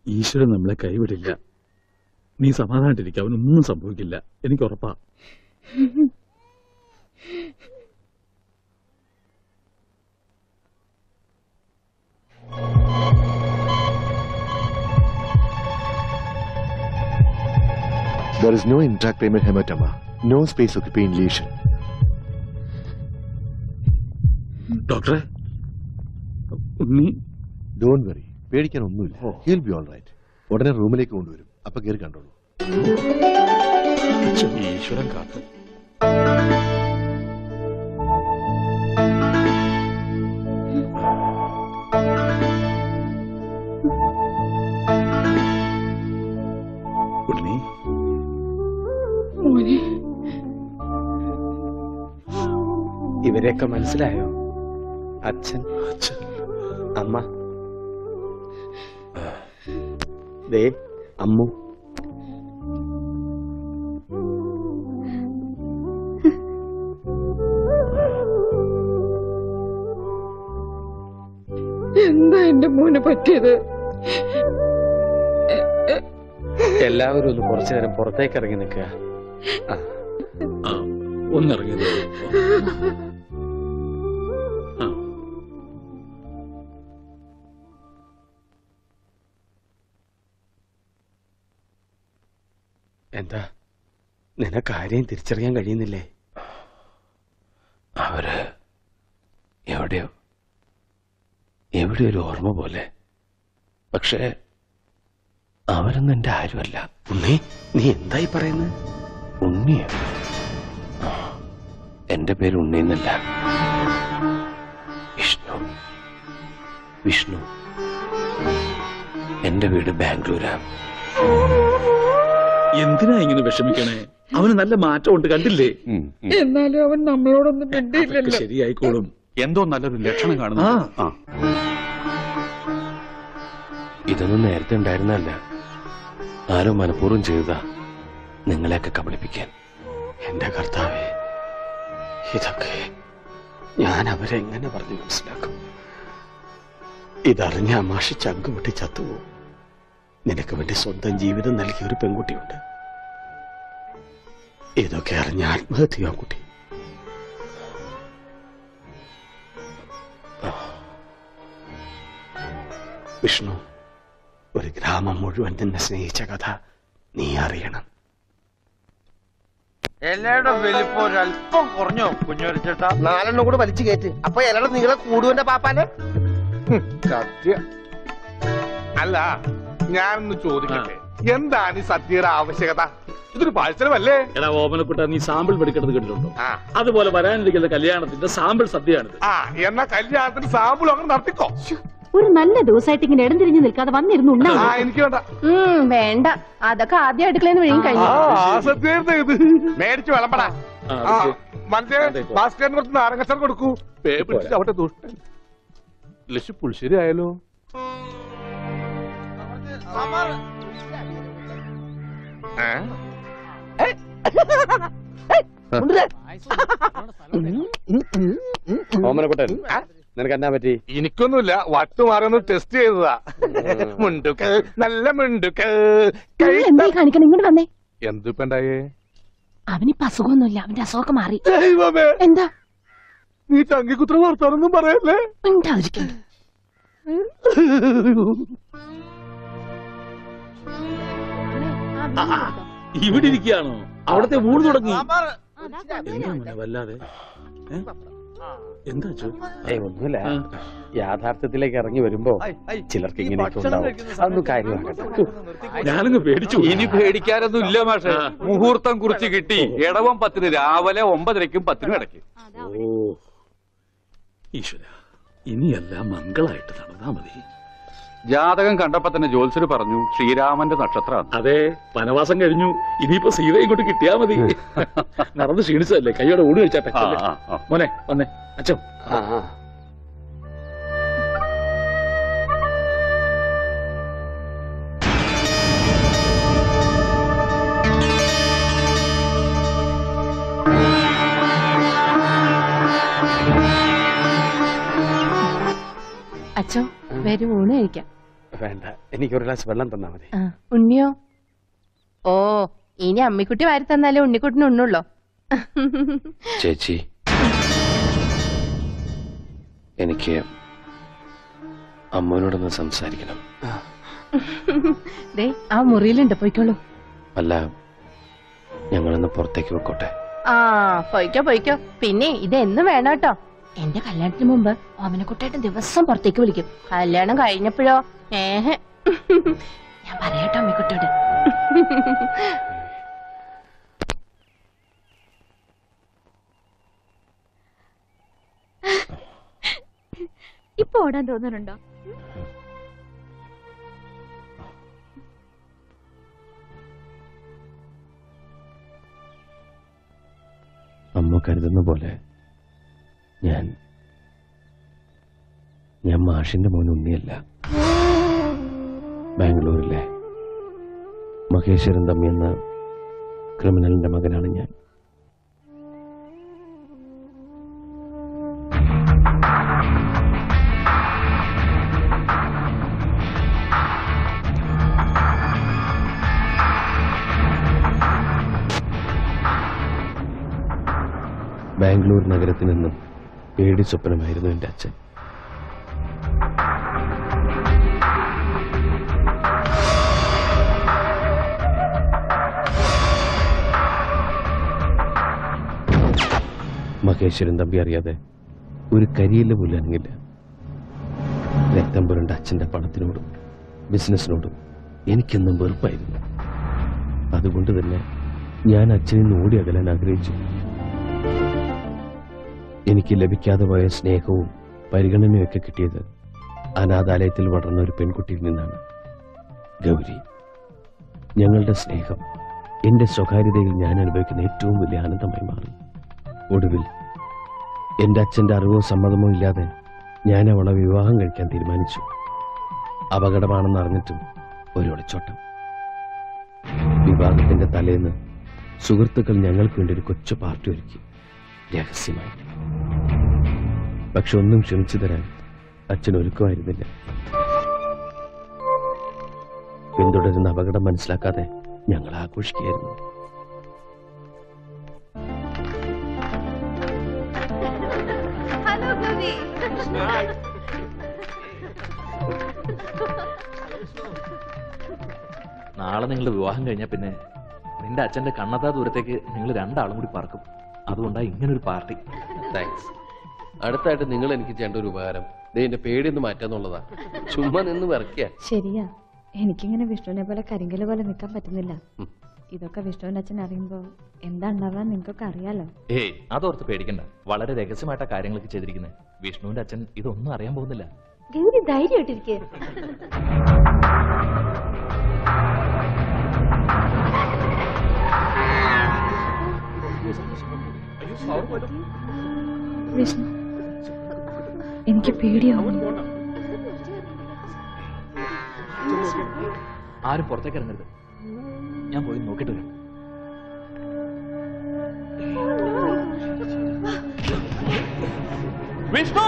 ഈശ്വരൻ നമ്മളെ കൈവിടില്ല നീ സമാധാനായിട്ടിരിക്കുക അവനൊന്നും സംഭവിക്കില്ല എനിക്ക് ഉറപ്പാ There is no intracranial hematoma, no space occupying lesion. ഡോക്ടറെ ഉണ്ണി ഡോണ്ട് വറി പേടിക്കാൻ ഒന്നുമില്ല ഹിൽ ബി ഓൾ റൈറ്റ് ഉടനെ റൂമിലേക്ക് കൊണ്ടുവരും അപ്പൊ കയറി കണ്ടോളൂ ഈശ്വരൻ കാത്തു ഉണ്ണി മോനെ ഇവരെയൊക്കെ മനസ്സിലായോ അച്ഛൻ അച്ഛൻ അമ്മ ദേ അമ്മു എന്താ എന്റെ മോന് പറ്റിയത് എല്ലാവരും ഒന്ന് കുറച്ചു നേരം പുറത്തേക്ക് ഇറങ്ങി നിൽക്കുക ആ ഒന്നിറങ്ങിയത് ആ എന്താ നിനക്ക് ആരെയും തിരിച്ചറിയാൻ കഴിയുന്നില്ലേ അവര് എവിടെയോ എവിടെ ഒരു ഓർമ്മ പോലെ പക്ഷേ അവരൊന്നും എന്റെ ആരുമല്ല ഉണ്ണി നീ എന്തായി പറയുന്നത് ഉണ്ണിയോ ആ, എന്റെ പേര് ഉണ്ണി എന്നല്ല വിഷ്ണു വിഷ്ണു എന്റെ വീട് ബാംഗ്ലൂരാ എന്തിനാ ഇങ്ങനെ വിഷമിക്കണേ അവന് നല്ല മാറ്റമുണ്ട് കണ്ടില്ലേ എന്നാലും അവൻ നമ്മളോടൊന്നും അതൊക്കെ മിണ്ടിയില്ലല്ലോ ശരിയായിക്കോളും എന്തോ നല്ലൊരു ലക്ഷണം കാണുന്നു ആ. ആ ഇതൊന്നും നേരത്തെ ഉണ്ടായിരുന്നല്ല ആരോ മനഃപൂർവ്വം ചെയ്തതാ നിങ്ങളെയൊക്കെ കബളിപ്പിക്കാൻ എന്റെ കർത്താവേ ഇതൊക്കെ ഞാൻ അവരെ എങ്ങനെ പറഞ്ഞു മനസ്സിലാക്കും ഇതറിഞ്ഞ അമാഷി ചങ്ക് പൊട്ടി ചത്തുപോകും നിനക്ക് വേണ്ടി സ്വന്തം ജീവിതം നൽകിയ ഒരു പെൺകുട്ടിയുണ്ട് ഇതൊക്കെ അറിഞ്ഞ ആത്മഹത്യ കുട്ടി വിഷ്ണു ഒരു ഗ്രാമം മുഴുവൻ നിന്നെ സ്നേഹിച്ച കഥ നീ അറിയണം ഇലയുടെ വലിപ്പം ഒരല്പം കുറഞ്ഞോ കുഞ്ഞുരച്ചേട്ടാ നാലെണ്ണം കൂടെ വലിച്ചു കയറ്റ് അപ്പൊ ഇലയുടെ നീളെ കൂടുവന്റെ പാപ്പാനെ സത്യം അല്ല ഞാനൊന്ന് ചോദിക്കട്ടെ എന്താണ് ഈ സത്യയുടെ ആവശ്യകത ഇതൊരു പാഴ്സലമല്ലേ എടാ ഓമനക്കുട്ട നീ സാമ്പിൾ മെടുക്കുന്നത് കേട്ടിട്ടുണ്ടോ ആ അതുപോലെ വരാനിരിക്കുന്ന കല്യാണത്തിന്റെ സാമ്പിൾ സദ്യയാണിത് ആ എന്നാ കല്യാണത്തിന് സാമ്പിൾ അങ്ങനെ നടത്തിക്കോ ഒരു നല്ല ദിവസമായിട്ട് ഇങ്ങനെ ഇടം തിരിഞ്ഞു നിൽക്കാതെ വന്നിരുന്നു ആ ഉണ്ണാ എനിക്ക് വേണ്ട വേണ്ട അതൊക്കെ ആദ്യം അടുക്കളയിൽ നിന്ന് ആ കഴിഞ്ഞു ആ സത്യായിരുന്നു ഇത് മേടിച്ച് വിളമ്പടാ ആ, ആ അതൊക്കെ. മനസ്സിലെ അതേക്കോ. ഭാസ്കരന് കുറച്ച് നാരങ്ങച്ചാർ കൊടുക്കൂ പേ പിടിച്ച് അവിടെ ദുഷ്ടൻ ലക്ഷ പുളിശ്ശേരി ആയാലോ ഏ? ഓമനക്കുട്ടൻ നിനക്ക് എന്നാ പറ്റി എനിക്കൊന്നുമില്ല വട്ട് മാറിയൊന്ന് ടെസ്റ്റ് ചെയ്തതാ മുണ്ടുക്ക് നല്ല മുണ്ടുക്ക് എന്തായി കാണിക്കണം ഇങ്ങോട്ട് വന്നേ എന്തിപ്പണ്ടായേ അവനിപ്പോ അസുഖമൊന്നുമില്ല അവന്റെ അസുഖമൊക്കെ മാറി ദൈവമേ എന്താ നീ ചങ്കിക്കുത്ര വർത്താനൊന്നും പറയല്ലേ ഉണ്ടാതിരിക്കുന്നു ഇവിടെ ഇരിക്കുകയാണോ അവിടത്തെ ഊണ് തുടങ്ങി എന്താ മോനെ വല്ലാതെ ഏ? എന്താ അച്ചോ? ഏയ് ഒന്നുമില്ല ആ. യാഥാർത്ഥ്യത്തിലേക്ക് ഇറങ്ങി വരുമ്പോ ചിലർക്ക് ഇങ്ങനെയൊക്കെ ഉണ്ടാവും അതൊന്നും കാര്യമാകട്ടെ ഞാനങ്ങ് പേടിച്ചു പോയി. ഇനി പേടിക്കാനൊന്നും ഇല്ല മാഷെ ആ. മുഹൂർത്തം കുറിച്ച് കിട്ടി ഇടവം പത്തിന് രാവിലെ ഒമ്പതരയ്ക്കും പത്തിനും ഇടയ്ക്ക് ഓ ഈശ്വര ഇനിയെല്ലാം മംഗളായിട്ട് നടന്നാ മതി ജാതകം കണ്ടപ്പോ തന്നെ ജ്യോത്സ്യർ പറഞ്ഞു ശ്രീരാമന്റെ നക്ഷത്രമാണ് അതെ വനവാസം കഴിഞ്ഞു ഇനിയിപ്പോ സീത ഇങ്ങോട്ട് കിട്ടിയാ മതി നടന്ന് ക്ഷീണിച്ചതല്ലേ കൈയോടെ ഊട് കഴിച്ചാട്ടെ ആ, ആ, ആ. മോനെ വന്നേ അച്ഛോ ആ ആ. അച്ഛോ വരും ഊണ് കഴിക്കാം വേണ്ട എനിക്കൊരു ഗ്ലാസ് വെള്ളം തന്നാ മതി ആ, ഉണ്ണിയോ ഓ ഇനി അമ്മിക്കുട്ടി വാരി തന്നാലേ ഉണ്ണിക്കുട്ടിന് ഉണ്ണുള്ളോ ചേച്ചി എനിക്ക് അമ്മോനോടൊന്ന് സംസാരിക്കണം ദേ ആ മുറിയിലുണ്ട് പോയിക്കോളൂ അല്ല ഞങ്ങളൊന്ന് പുറത്തേക്ക് വെക്കോട്ടെ ആ പോയിക്കോ പോയിക്കോ പിന്നെ ഇത് എന്നും വേണം കേട്ടോ എന്റെ കല്യാണത്തിന് മുമ്പ് ഓമനക്കുട്ടായിട്ട് ദിവസം പുറത്തേക്ക് വിളിക്കും കല്യാണം കഴിഞ്ഞപ്പോഴോ ഏഹ് ഞാൻ പറയാട്ടോ അമ്മിക്കുട്ടിയോട് ഇപ്പൊ ഓടാൻ തോന്നുന്നുണ്ടോ അമ്മ കരുതുന്ന പോലെ ഞാൻ ഞാൻ മാഷിന്റെ മോൻ ഉണ്ണിയല്ല ബാംഗ്ലൂരിലെ മഹേശ്വരൻ തമ്മി എന്ന ക്രിമിനലിന്റെ മകനാണ് ഞാൻ ബാംഗ്ലൂർ നഗരത്തിൽ നിന്നും പേടി സ്വപ്നമായിരുന്നു എൻ്റെ അച്ഛൻ മഹേശ്വരൻ തമ്പി അറിയാതെ ഒരു കരിയില്ല പോലും അനങ്ങില്ല രക്തം പുരണ്ട അച്ഛൻ്റെ പണത്തിനോടും ബിസിനസ്സിനോടും എനിക്കെന്നും വെറുപ്പായിരുന്നു അതുകൊണ്ട് തന്നെ ഞാൻ അച്ഛനിൽ നിന്ന് ഓടി അകലാൻ ആഗ്രഹിച്ചു എനിക്ക് ലഭിക്കാതെ പോയ സ്നേഹവും പരിഗണനയൊക്കെ കിട്ടിയത് അനാഥാലയത്തിൽ വളർന്ന ഒരു പെൺകുട്ടിയിൽ നിന്നാണ് ഗൗരി ഞങ്ങളുടെ സ്നേഹം എന്റെ സ്വകാര്യതയിൽ ഞാൻ അനുഭവിക്കുന്ന ഏറ്റവും വലിയ ആനന്ദമായി മാറി ഒടുവിൽ എന്റെ അച്ഛന്റെ അറിവോ സമ്മതമോ ഇല്ലാതെ ഞാൻ അവളെ വിവാഹം കഴിക്കാൻ തീരുമാനിച്ചു അപകടമാണെന്ന് അറിഞ്ഞിട്ടും ഒരു ഒളിച്ചോട്ടം വിവാഹത്തിന്റെ തലേന്ന് സുഹൃത്തുക്കൾ ഞങ്ങൾക്ക് വേണ്ടി ഒരു കൊച്ചു പാർട്ടി ഒരുക്കി രഹസ്യമായി പക്ഷെ ഒന്നും ക്ഷമിച്ചു തരാൻ അച്ഛൻ ഒരുക്കമായിരുന്നില്ല പിന്തുടരുന്ന അപകടം മനസ്സിലാക്കാതെ ഞങ്ങൾ ആഘോഷിക്കുകയായിരുന്നു ഹലോ ഗൗരി നാളെ നിങ്ങൾ വിവാഹം കഴിഞ്ഞാൽ പിന്നെ നിന്റെ അച്ഛന്റെ കണ്ണത്താ ദൂരത്തേക്ക് നിങ്ങൾ രണ്ടാളും കൂടി പറക്കും അതുകൊണ്ടാ ഇങ്ങനൊരു പാർട്ടി താങ്ക്സ് അടുത്തായിട്ട് നിങ്ങൾ എനിക്ക് ചെയ്യേണ്ട ഒരു ഉപകാരം ദേ എന്റെ പേടിയൊന്ന് മാറ്റാന്നുള്ളതാ ചുമ്മാ നിന്ന് വിറക്കുക ശരിയാ എനിക്കിങ്ങനെ വിഷ്ണുവിനെ പോലെ കരിങ്കല് പോലെ നിൽക്കാൻ പറ്റുന്നില്ല ഇതൊക്കെ വിഷ്ണുവിന്റെ അച്ഛൻ അറിയുമ്പോ എന്താ ഉണ്ടാവാൻ നിങ്ങൾക്കൊക്കെ അറിയാലോ ഏയ് അതോർത്ത് പേടിക്കണ്ട വളരെ രഹസ്യമായിട്ടാ കാര്യങ്ങളൊക്കെ ചെയ്തിരിക്കുന്നത് വിഷ്ണുവിന്റെ അച്ഛൻ ഇതൊന്നും അറിയാൻ പോകുന്നില്ല ഗൗരി ധൈര്യമായിട്ടിരിക്കേ വിഷ്ണു എനിക്ക് പേടിയാവുന്നു ആരും പുറത്തേക്ക് ഇറങ്ങരുത് ഞാൻ പോയി നോക്കിട്ട് വരാം വിഷ്ണു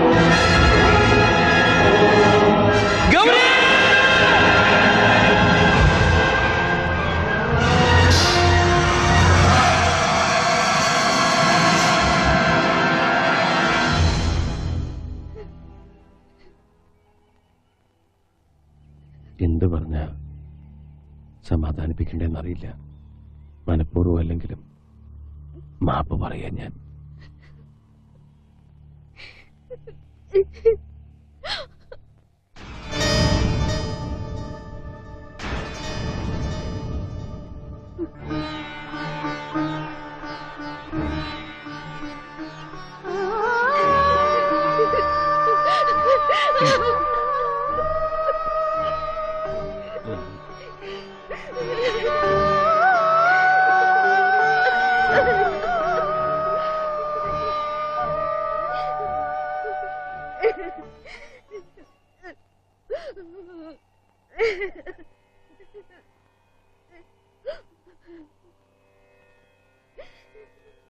ഗൗരി എന്തു പറഞ്ഞ സമാധാനിപ്പിക്കണ്ടെന്നറിയില്ല മനഃപൂർവ്വം അല്ലെങ്കിലും മാപ്പ് പറയാൻ ഞാൻ Ha ha ha.